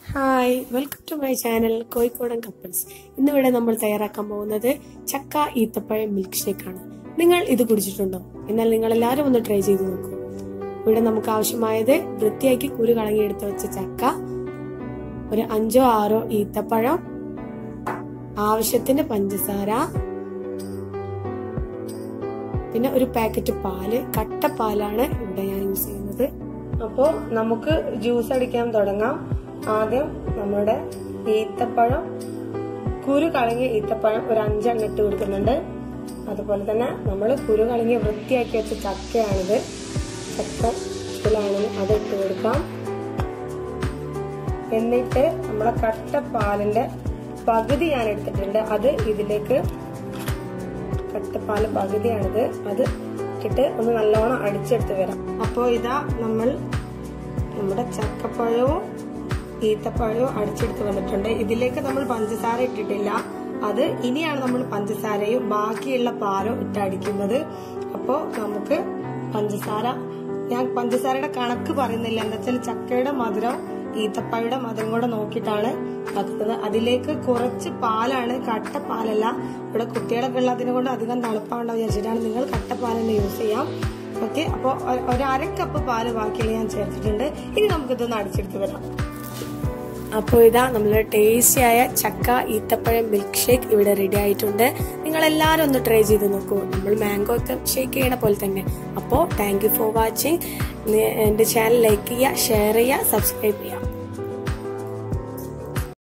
hi welcome to my channel കോഴിക്കോടൻ couples ഇന്നിവിടെ നമ്മൾ തയ്യാറാക്കാൻ പോകുന്നത് ചക്ക ഈത്തപ്പഴം മിൽക്ക് ഷേക്ക് ആണ് നിങ്ങൾ ഇത് കുടിച്ചിട്ടുണ്ടോ എന്നാൽ നിങ്ങൾ എല്ലാവരും ഒന്ന് ട്രൈ ചെയ്ത് നോക്കൂ ഇവിടെ നമുക്ക് ആവശ്യമായത് വൃത്തിയാക്കി കുരു കളങ്ങിയെടുത്ത് വെച്ച ചക്ക ഒരു അഞ്ചോ ആറോ ഈത്തപ്പഴം ആവശ്യത്തിന് പഞ്ചസാര പിന്നെ ഒരു പാക്കറ്റ് പാല് കട്ട പാലാണ് ഇവിടെ ഞാൻ യൂസ് ചെയ്യുന്നത് അപ്പോ നമുക്ക് ജ്യൂസ് അടിക്കാൻ തുടങ്ങാം ആദ്യം നമ്മുടെ ഈത്തപ്പഴം കുരു കളങ്ങിയ ഈത്തപ്പഴം ഒരു അഞ്ചെണ്ണം ഇട്ട് കൊടുക്കുന്നുണ്ട് അതുപോലെ തന്നെ നമ്മൾ കുരു കളങ്ങി വൃത്തിയാക്കി വെച്ച ചക്കയാണിത് ചക്ക ഇതിലാണ് അത് ഇട്ട് കൊടുക്കാം എന്നിട്ട് നമ്മളെ കട്ട പാലിന്റെ പകുതി ഞാൻ എടുത്തിട്ടുണ്ട് അത് ഇതിലേക്ക് കട്ടപ്പാല് പകുതിയാണിത് അത് ഇട്ടിട്ട് ഒന്ന് നല്ലോണം അടിച്ചെടുത്ത് വരാം അപ്പോൾ ഇതാ നമ്മൾ നമ്മുടെ ചക്കപ്പഴവും ഈത്തപ്പഴവും അടിച്ചെടുത്ത് വന്നിട്ടുണ്ട് ഇതിലേക്ക് നമ്മൾ പഞ്ചസാര ഇട്ടിട്ടില്ല അത് ഇനിയാണ് നമ്മൾ പഞ്ചസാരയും ബാക്കിയുള്ള പാലും ഇട്ടടിക്കുന്നത് അപ്പോൾ നമുക്ക് പഞ്ചസാര ഞാൻ പഞ്ചസാരയുടെ കണക്ക് പറയുന്നില്ല എന്താ വെച്ചാൽ ചക്കയുടെ മധുരം ഈത്തപ്പഴയുടെ മധുരം കൂടെ നോക്കിയിട്ടാണ് ആക്കുന്നത് അതിലേക്ക് കുറച്ച് പാലാണ് കട്ട പാലല്ല ഇവിടെ കുട്ടികളൊക്കെ ഉള്ള അതിനെ കൊണ്ട് അധികം തണുപ്പാണ്ടാവും വിചാരിച്ചിട്ടാണ് നിങ്ങൾ കട്ട പാൽ തന്നെ യൂസ് ചെയ്യാം ഓക്കെ അപ്പോൾ ഒരു അര കപ്പ് പാല് ബാക്കിയുള്ള ഞാൻ ചേർത്തിട്ടുണ്ട് ഇനി നമുക്കിതൊന്ന് അടിച്ചെടുത്ത് വരാം അപ്പോൾ ഇതാ നമ്മുടെ ടേസ്റ്റി ആയ ചക്ക ഈത്തപ്പഴം മിൽക്ക് ഷേക്ക് ഇവിടെ റെഡി ആയിട്ടുണ്ട് നിങ്ങൾ എല്ലാവരും ഒന്ന് ട്രൈ ചെയ്ത് നോക്കൂ നമ്മൾ മാംഗോ ഒക്കെ ഷേക്ക് ചെയ്യണ പോലെ തന്നെ അപ്പോൾ താങ്ക് യു ഫോർ വാച്ചിങ് എൻ്റെ ചാനൽ ലൈക്ക് ചെയ്യുക ഷെയർ ചെയ്യുക സബ്സ്ക്രൈബ് ചെയ്യുക